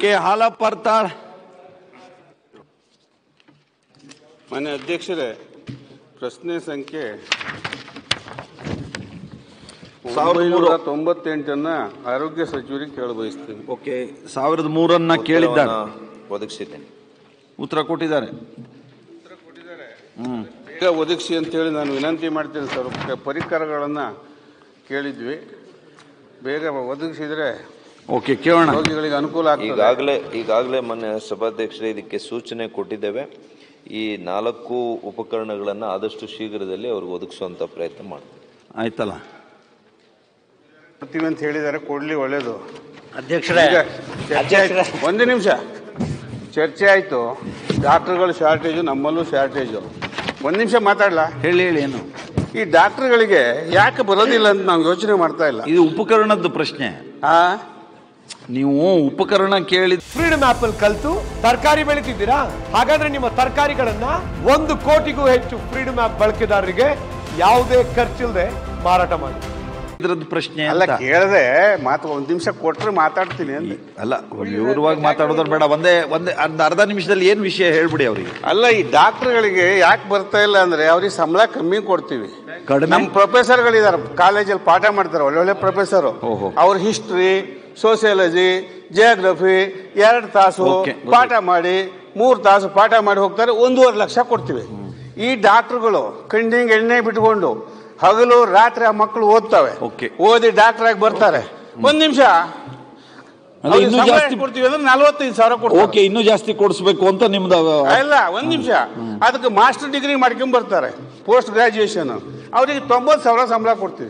K Halappa ಬರ್ತಾರ ಮಾನ್ಯ ಅಧ್ಯಕ್ಷರೇ ಪ್ರಶ್ನೆ ಸಂಖ್ಯೆ ಸಾವಿರದ ಮೂರು. ಒಂಬೈನೂರ ತೊಂಬತ್ತೆಂಟನ್ನ ಆರೋಗ್ಯ ಸಚಿವರಿಗೆ ಕೇಳಬಯಸ್ತೀನಿ ಓಕೆ ಸಾವಿರದ ಮೂರನ್ನ ಕೇಳಿದ್ದಾರೆ ಒದಗಿಸಿದ್ದೇನೆ ಉತ್ತರ ಕೊಟ್ಟಿದ್ದಾರೆ ಹ್ಮ್ ಈಗ ಒದಗಿಸಿ ಅಂತೇಳಿ ನಾನು ವಿನಂತಿ ಮಾಡ್ತೀನಿ ಸರ್ ಕ- ಪರಿಕರಗಳನ್ನು ಕೇಳಿದ್ವಿ ಬೇಗ ಒದಗಿಸಿದ್ರೆ ಓಕೆ ಕೇಳೋಣ ರೋಗಿಗಳಿಗೆ ಅನುಕೂಲ ಆಗ್ತದೆ ಈಗಾಗಲೇ ಈಗಾಗಲೇ ಮೊನ್ನೆ ಸಭಾಧ್ಯಕ್ಷರೇ ಇದಕ್ಕೆ ಸೂಚನೆ ಕೊಟ್ಟಿದ್ದೇವೆ ಈ ನಾಲ್ಕು ಉಪಕರಣಗಳನ್ನು ಆದಷ್ಟು ಶೀಘ್ರದಲ್ಲಿ ಅವ್ರಿಗೆ ಒದಗಿಸುವಂತ ಪ್ರಯತ್ನ ಮಾಡ್ತೀವಿ ಆಯ್ತಲ್ಲ ಕೊಡ್ತೀವಿ ಅಂತ ಹೇಳಿದ್ದಾರೆ ಕೊಡ್ಲಿ ಒಳ್ಳೇದು ಅಧ್ಯಕ್ಷರೇ ಈಗ ಚರ್ಚೆ ಆಯ್ತು. ಒಂದು ನಿಮಿಷ ಚರ್ಚೆ ಆಯ್ತು ಡಾಕ್ಟರ್ಗಳ ಶಾರ್ಟೇಜು ನಮ್ಮಲ್ಲೂ ಶಾರ್ಟೇಜು ಒಂದು ನಿಮಿಷ ಮಾತಾಡ್ಲಾ ಹೇಳಿ ಹೇಳಿ ಏನು ಈ ಡಾಕ್ಟರ್ಗಳಿಗೆ ಯಾಕೆ ಬರೋದಿಲ್ಲ ಅಂತ ನಾವು ಯೋಚನೆ ಮಾಡ್ತಾ ಇಲ್ಲ ಇದು ಉಪಕರಣದ ಪ್ರಶ್ನೆ ಆ ನೀವು ಉಪಕರಣ ಕೇಳಿ ಫ್ರೀಡಮ್ ಆಪ್ ಅಲ್ಲಿ ಕಲ್ತು ತರಕಾರಿ ಬೆಳಿತಿದ್ದೀರಾ ಹಾಗಾದ್ರೆ ನಿಮ್ಮ ತರಕಾರಿಗಳನ್ನ ಒಂದು ಕೋಟಿಗೂ ಹೆಚ್ಚು ಫ್ರೀಡಮ್ ಆಪ್ ಬಳಕೆದಾರರಿಗೆ ಯಾವುದೇ ಖರ್ಚಿಲ್ಲದೆ ಮಾರಾಟ ಮಾಡಿ ಇದ್ರದ್ದು ಪ್ರಶ್ನೆ ಅಲ್ಲ ಅಂತ ಕೇಳದೆ ಮಾತು ಒಂದ್ ನಿಮಿಷ ಕೊಟ್ರೆ ಮಾತಾಡ್ತೀನಿ ಅಂತ ಅಲ್ಲ ವಿವರವಾಗಿ ಮಾತಾಡೋದ್ರ ಬೇಡ ಒಂದೇ ಒಂದೇ ಒಂದು ಅರ್ಧ ನಿಮಿಷದಲ್ಲಿ ಏನ್ ವಿಷಯ ಹೇಳ್ಬಿಡಿ ಅವ್ರಿಗೆ ಅಲ್ಲ ಈ ಡಾಕ್ಟರ್ಗಳಿಗೆ ಯಾಕೆ ಬರ್ತಾ ಇಲ್ಲ ಅಂದ್ರೆ ಅವ್ರಿಗೆ ಸಂಬಳ ಕಮ್ಮಿ ಕೊಡ್ತೀವಿ ಕಡಿಮೆ? ನಮ್ಮ ಪ್ರೊಫೆಸರ್ಗಳಿದ್ದಾರೆ ಕಾಲೇಜಲ್ಲಿ ಪಾಠ ಮಾಡ್ತಾರೆ ಒಳ್ಳೊಳ್ಳೆ ಪ್ರೊಫೆಸರ್ ಓಹೋ. ಅವ್ರ ಹಿಸ್ಟ್ರಿ ಸೋಸಿಯಾಲಜಿ ಜಿಯೋಗ್ರಫಿ ಎರಡು ತಾಸು ಓಕೆ, ಗೊತ್ತಾಯ್ತು. ಪಾಠ ಮಾಡಿ ಮೂರು ತಾಸು ಪಾಠ ಮಾಡಿ ಹೋಗ್ತಾರೆ ಒಂದೂವರೆ ಲಕ್ಷ ಕೊಡ್ತೀವಿ ಈ ಡಾಕ್ಟರ್ಗಳು ಕಣ್ಣಿಗೆ ಎಣ್ಣೆ ಬಿಟ್ಕೊಂಡು ಹಗಲು ರಾತ್ರಿ ಆ ಮಕ್ಕಳು ಓದ್ತವೆ ಓಕೆ. ಓದಿ ಡಾಕ್ಟರ್ ಆಗಿ ಬರ್ತಾರೆ ಒಂದ್ ನಿಮಿಷ ಅಲ್ಲ, ಇನ್ನೂ ಜಾಸ್ತಿ ಕೊಡ್ತೀವಿ ಅಂದ್ರೆ ನಲ್ವತ್ತೈದು ಸಾವಿರ ಕೊಡ್ತೀವಿ ಓಕೆ ಇನ್ನೂ ಜಾಸ್ತಿ ಕೊಡಿಸ್ಬೇಕು ಅಂತ ನಿಮ್ದು ಇಲ್ಲ ಒಂದ್ ನಿಮಿಷ ಅದಕ್ಕೆ ಮಾಸ್ಟರ್ ಡಿಗ್ರಿ ಮಾಡ್ಕೊಂಡ್ ಬರ್ತಾರೆ ಪೋಸ್ಟ್ ಗ್ರಾಜುಯೇಷನ್ ಅವ್ರಿಗೆ ತೊಂಬತ್ತು ಸಾವಿರ ಸಂಬಳ ಕೊಡ್ತೀವಿ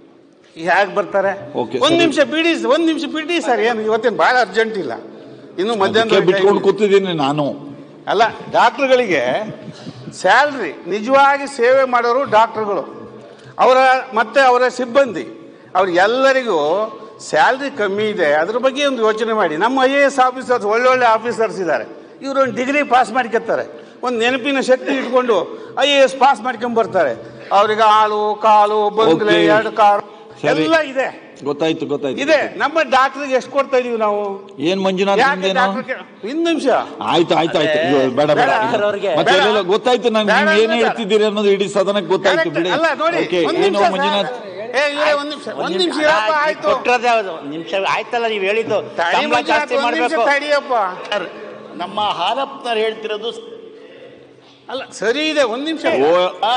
ಹೇಗೆ ಬರ್ತಾರೆ Okay, ಒಂದ್ ಸರಿ. ನಿಮಿಷ ಬಿಡಿ ಒಂದ್ ನಿಮಿಷ ಬಿಡಿ ಸರ್ ಏನು ಇವತ್ತೇನು ಬಹಳ ಅರ್ಜೆಂಟ್ ಇಲ್ಲ ಇನ್ನು ಮಧ್ಯಾಹ್ನ ಅದಕ್ಕೆ ಬಿಟ್ಕೊಂಡು ಕೂತಿದ್ದೀನಿ ನಾನು ಅಲ್ಲ ಡಾಕ್ಟರ್ಗಳಿಗೆ ಸ್ಯಾಲ್ರಿ ನಿಜವಾಗಿ ಸೇವೆ ಮಾಡೋರು ಡಾಕ್ಟರ್ಗಳು ಅವರ ಮತ್ತೆ ಅವರ ಸಿಬ್ಬಂದಿ ಅವ್ರಿಗೆಲ್ಲರಿಗೂ ಸ್ಯಾಲ್ರಿ ಕಮ್ಮಿ ಇದೆ ಅದ್ರ ಬಗ್ಗೆ ಒಂದು ಯೋಚನೆ ಮಾಡಿ ನಮ್ಮ ಐ ಎ ಎಸ್ ಆಫೀಸರ್ಸ್ ಒಳ್ಳೊಳ್ಳೆ ಆಫೀಸರ್ಸ್ ಇದ್ದಾರೆ ಇವರು ಒಂದು ಡಿಗ್ರಿ ಪಾಸ್ ಮಾಡ್ಕೊತಾರೆ ಒಂದು ನೆನಪಿನ ಶಕ್ತಿ ಇಟ್ಕೊಂಡು ಐ ಎ ಎಸ್ ಪಾಸ್ ಮಾಡ್ಕೊಂಡ್ ಬರ್ತಾರೆ ಅವ್ರಿಗೆ ಹಾಲು ಕಾಲು ಬಂಗ್ಲೆ Okay. ಎರಡು ಕಾರು ಸರಿ. ಎಲ್ಲ ಇದೆ ಗೊತ್ತಾಯ್ತು ಗೊತ್ತಾಯ್ತು ಇದೆ ನಮ್ಮ ಡಾಕ್ಟರ್ಗೆ ಎಷ್ಟು ಕೊಡ್ತಾ ಇದೀವಿ ನಾವು ಏನ್ ಮಂಜುನಾಥ್ ಯಾಕೆ ನಿಮ್ದೇನು ಡಾಕ್ಟರ್ ಒಂದು ನಿಮಿಷ ಆಯ್ತು ಆಯ್ತು ಆಯ್ತು ಅಯ್ಯೋ, ಬೇಡ ಬೇಡ ಬೇಡ, ಅವ್ರಿಗೆ. ಮತ್ತೆ ಬೇಡ. ಎಲ್ಲೆಲ್ಲ ಗೊತ್ತಾಯ್ತು ನಂಗೆ ಬೇಡ, ನೀವು ಏನ್ ಬೇಡ. ಹೇಳ್ತಿದ್ದೀರಿ ಅನ್ನೋದು ಇಡೀ ಸದನಕ್ಕೆ ಗೊತ್ತಾಯ್ತು Correct. ಬಿಡಿ ಅಲ್ಲ ನೋಡಿ ಓಕೆ ಒಂದ್ ಏನು ನಿಮಿಷ ಮಂಜುನಾಥ್ ಏ ಇವ್ರೇ ಒಂದ್ ನಿಮಿಷ ಒಂದ್ ನಿಮಿಷ ಇರಪ್ಪ ಆಯ್ತು ಕೊಟ್ಟರದೇ ಹೌದು ನಿಮಿಷ ಆಯ್ತಲ್ಲ ನೀವು ಹೇಳಿದ್ದು ತಡಿ ಸಂಬಳ ಮಂಜುನಾಥ್, ಜಾಸ್ತಿ ಒಂದ್ ನಿಮಿಷ ಮಾಡಬೇಕು ತಡಿಯಪ್ಪ ನಮ್ಮ ಹಾರಪ್ಪನವ್ರು ಹೇಳ್ತಿರೋದು ಅಲ್ಲ ಸರಿ ಇದೆ ಒಂದ್ ನಿಮಿಷ oh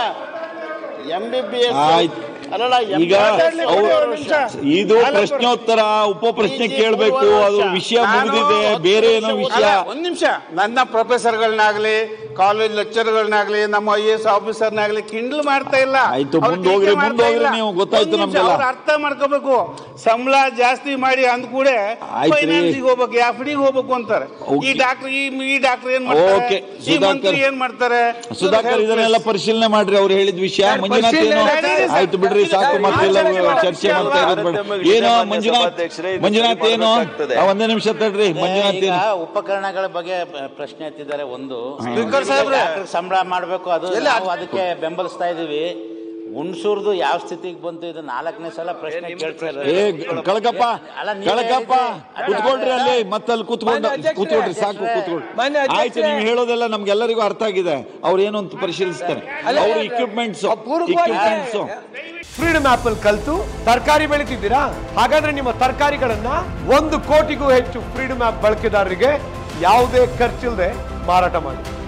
M B B S ಆಯ್ತು. ಅಲ್ಲಲ್ಲ ಈಗ ಅವ್ರು- ಇದು ಪ್ರಶ್ನೋತ್ತರ ಉಪ ಪ್ರಶ್ನೆ ಕೇಳಬೇಕು ಅದು ವಿಷಯ ನಾನು ಮುಗಿದಿದೆ ಬೇರೆ ಏನೋ ವಿಷಯ ಅಲ್ಲ, ಒಂದ್ ನಿಮಿಷ ನನ್ನ ಪ್ರೊಫೆಸರ್ಗಳನ್ನಾಗ್ಲಿ ಕಾಲೇಜ್ ಲೆಕ್ಚರ್ಗಳನ್ನಾಗ್ಲಿ ನಮ್ಮ ಐ ಎಸ್ ಆಫೀಸರ್ನಾಗ್ಲಿ ಕಿಂಡ್ಲ್ ಮಾಡ್ತಾ ಇಲ್ಲ ಆಯ್ತು, ಅವ್ರು ಮುಂದ್ ಹೋಗ್ರಿ, ಟೀಕೆ ಮುಂದ್ ಮಾಡ್ತಾ ಹೋಗ್ರಿ ಇಲ್ಲ. ನೀವು, ಗೊತ್ತಾಯ್ತು ಒಂದ್ ನಿಮಿಷ, ನಮ್ಗೆಲ್ಲ. ಅವ್ರು ಅರ್ಥ ಮಾಡ್ಕೋಬೇಕು ಸಂಬಳ ಜಾಸ್ತಿ ಮಾಡಿ ಅಂದ ಕೂಡ ಆಯ್ತು ರೀ. ಫೈನಾನ್ಸಿಗೆ ಹೋಗ್ಬೇಕು ಎಫ್ ಡಿಗೆ ಹೋಗ್ಬೇಕು ಅಂತಾರೆ ಈ ಓಕೆ. ಡಾಕ್ಟರ್ ಈ ಈ ಡಾಕ್ಟರ್ ಏನ್ ಮಾಡ್ತಾರೆ ಓಕೆ, ಈ ಸುಧಾಕರ್. ಮಂತ್ರಿ ಏನ್ ಮಾಡ್ತಾರೆ ಸುಧಾಕರ್ ಇದನ್ನೆಲ್ಲ ಪರಿಶೀಲನೆ ಮಾಡ್ರಿ ಅವ್ರು ಹೇಳಿದ ವಿಷಯ ಸರ್, ಮಂಜುನಾಥ್ ಏನು ಪರಿಶೀಲನೆ ಮಾಡಿ. ಆಯ್ತು ಬಿಡ್ರಿ ಸಾಕು ಮತ್ತೆಲ್ಲ ಚರ್ಚೆ ಮಾಡ್ತಾ ಇರೋದು ಬೇಡ ಏನು ಮಂಜುನಾಥ್ ಸಭಾಧ್ಯಕ್ಷರೇ, ಇದು ಮಂಜುನಾಥ್ ಏನು ಮಾಡಬೇಕಾಗ್ತದೆ. ಆ, ಒಂದೇ ನಿಮಿಷ ತಡ್ರಿ ಮಂಜುನಾಥ್ ಈಗ ಏನು ಉಪಕರಣಗಳ ಬಗ್ಗೆ ಪ್ರ- ಪ್ರಶ್ನೆ ಎತ್ತಿದ್ದಾರೆ ಒಂದು ಸ್ಪೀಕರ್ ಸಾಹೇಬ್ರೆ. ಡಾಕ್ಟರ್ ಸಂಬಳ ಮಾಡಬೇಕು ಅದು ನಾವು ಅದಕ್ಕೆ ಬೆಂಬಲಿಸ್ತಾ ಇದೀವಿ ಹುಣಸೂರ್ದು ಯಾವ ಸ್ಥಿತಿಗೆ ಬಂತು ಇದು ನಾಲ್ಕನೇ ಸಲ ಪ್ರಶ್ನೆ ಕೇಳ್ತಾ ಏ ಇರೋದು. ಕಳಕಪ್ಪ ಅಲ್ಲ, ನೀವೇ ಕಳಕಪ್ಪ ಹೇಳಿದ್ರಿ. ಕುತ್ಕೊಳ್ರಿ ಅಲ್ಲಿ ಮತ್ತಲ್ಲಿ ಕುತ್ಕೊಂಡು ಮಾನ್ಯ ಅಧ್ಯಕ್ಷರೇ. ಕೂತ್ಕೊಳ್ರಿ ಸಾಕು ಕೂತ್ಕೊಳ್ರಿ ಮಾನ್ಯ ಅಧ್ಯಕ್ಷರೇ. ಆಯ್ತು ನೀವು ಹೇಳೋದೆಲ್ಲ ನಮ್ಗೆಲ್ಲರಿಗೂ ಅರ್ಥ ಆಗಿದೆ ಅವ್ರು ಏನು ಅಂತ ಪರಿಶೀಲಿಸ್ತಾರೆ ಅವ್ರ ಇಕ್ವಿಪ್ಮೆಂಟ್ಸ್ ಅಪೂರ್ವವಾಗಿ- ಇಕ್ವಿಪ್ಮೆಂಟ್ಸ್ ಫ್ರೀಡಮ್ ಆಪ್ ಅಲ್ಲಿ ಕಲ್ತು ತರಕಾರಿ ಬೆಳಿತಿದ್ದೀರಾ ಹಾಗಾದ್ರೆ ನಿಮ್ಮ ತರಕಾರಿಗಳನ್ನ ಒಂದು ಕೋಟಿಗೂ ಹೆಚ್ಚು ಫ್ರೀಡಮ್ ಆಪ್ ಬಳಕೆದಾರರಿಗೆ ಯಾವುದೇ ಖರ್ಚಿಲ್ಲದೆ ಮಾರಾಟ ಮಾಡಿ